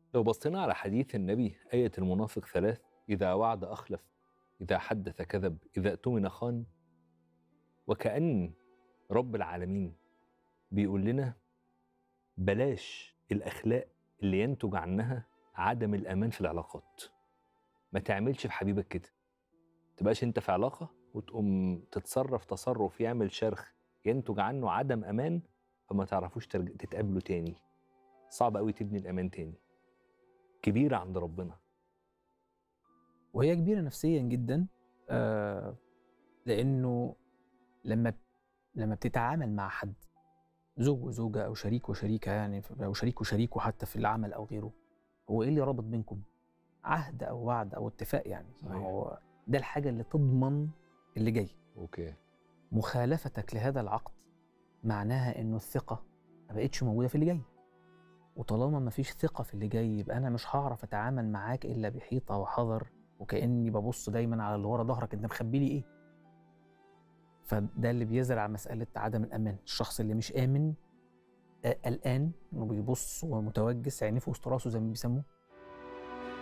لو بصينا على حديث النبي آية المنافق ثلاث إذا وعد أخلف إذا حدث كذب إذا اؤتمن خان وكأن رب العالمين بيقول لنا بلاش الأخلاق اللي ينتج عنها عدم الأمان في العلاقات ما تعملش في حبيبك كده تبقاش انت في علاقة وتقوم تتصرف تصرف يعمل شرخ ينتج عنه عدم أمان فما تعرفوش ترج... تتقابلوا تاني صعب قوي تبني الأمان تاني كبيرة عند ربنا وهي كبيره نفسيا جدا آه لانه لما لما بتتعامل مع حد زوج وزوجه او شريك وشريكه يعني او شريك وشريكه حتى في العمل او غيره هو ايه اللي رابط بينكم؟ عهد او وعد او اتفاق يعني صحيح. هو ده الحاجه اللي تضمن اللي جاي اوكي مخالفتك لهذا العقد معناها انه الثقه ما بقتش موجوده في اللي جاي وطالما ما فيش ثقه في اللي جاي يبقى انا مش هعرف اتعامل معاك الا بحيطه وحذر وكاني ببص دايما على اللي ورا ظهرك انت مخبي لي ايه فده اللي بيزرع مساله عدم الامان الشخص اللي مش امن آه، قلقان انه بيبص ومتوجس عينيه في وسط راسه زي ما بيسموه